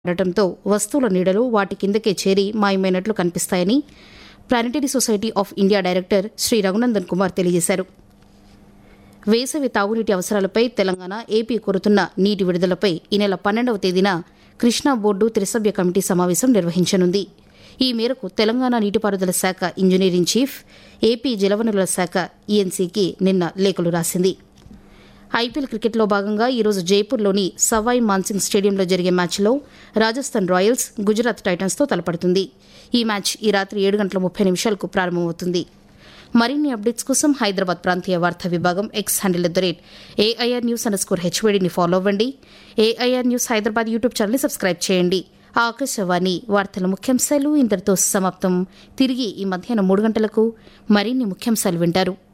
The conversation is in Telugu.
ఉండటంతో వస్తువుల నీడలు వాటి కిందకే చేరి మాయమైనట్లు కనిపిస్తాయని planetary society of India director Shri Raghunandan Kumar తెలియజేశారు వేసవి తాగునీటి అవసరాలపై తెలంగాణ ఏపీ కోరుతున్న నీటి విడుదలపై ఈ నెల పన్నెండవ తేదీన కృష్ణా బోర్డు త్రిసభ్య కమిటీ సమావేశం నిర్వహించనుంది ఈ మేరకు తెలంగాణ నీటిపారుదల శాఖ ఇంజనీరింగ్ చీఫ్ ఏపీ జలవనరుల శాఖ ఈఎన్సీకి నిన్న లేఖలు రాసింది ఐపీఎల్ క్రికెట్లో భాగంగా ఈరోజు జైపూర్లోని సవాయ్ మాన్సింగ్ స్టేడియంలో జరిగే మ్యాచ్లో రాజస్థాన్ రాయల్స్ గుజరాత్ టైటన్స్తో తలపడుతుంది ఈ మ్యాచ్ ఈ రాత్రి ఏడు గంటల ముప్పై నిమిషాలకు ప్రారంభమవుతుంది మరిన్ని అప్డేట్స్ కోసం హైదరాబాద్ ప్రాంతీయ వార్తా విభాగం X handle at the rate AIR news underscore స్కోర్ హెచ్వేడిని ఫాలో అవ్వండి ఏఐఆర్ న్యూస్ హైదరాబాద్ యూట్యూబ్ ఛానల్ని సబ్స్క్రైబ్ చేయండి ఆకాశవాణి వార్తల ముఖ్యాంశాలు ఇంతటితో సమాప్తం తిరిగి ఈ మధ్యాహ్నం మూడు గంటలకు మరిన్ని ముఖ్యాంశాలు వింటారు